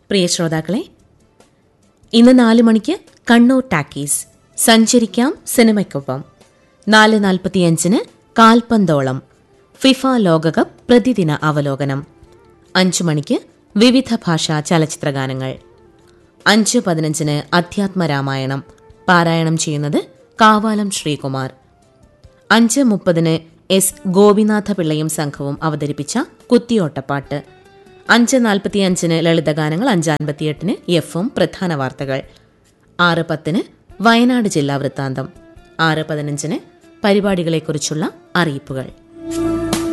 പ്രിയ ശ്രോതാക്കളെ ഇന്ന് നാല് മണിക്ക് കണ്ണൂർ ടാക്കീസ് സഞ്ചരിക്കാം സിനിമയ്ക്കൊപ്പം നാല് നാൽപ്പത്തിയഞ്ചിന് കാൽപന്തോളം ഫിഫ ലോകകപ്പ് പ്രതിദിന അവലോകനം അഞ്ചു മണിക്ക് വിവിധ ഭാഷാ ചലച്ചിത്രഗാനങ്ങൾ അഞ്ച് പതിനഞ്ചിന് അധ്യാത്മരാമായണം പാരായണം ചെയ്യുന്നത് കാവാലം ശ്രീകുമാർ അഞ്ച് മുപ്പതിന് എസ് ഗോപിനാഥ പിള്ളയും സംഘവും അവതരിപ്പിച്ച കുത്തിയോട്ടപ്പാട്ട് അഞ്ച് നാൽപ്പത്തിയഞ്ചിന് ലളിതഗാനങ്ങൾ അഞ്ച് അൻപത്തിയെട്ടിന് എഫും പ്രധാന വാർത്തകൾ ആറ് പത്തിന് വയനാട് ജില്ലാ വൃത്താന്തം ആറ് പതിനഞ്ചിന് പരിപാടികളെക്കുറിച്ചുള്ള അറിയിപ്പുകൾ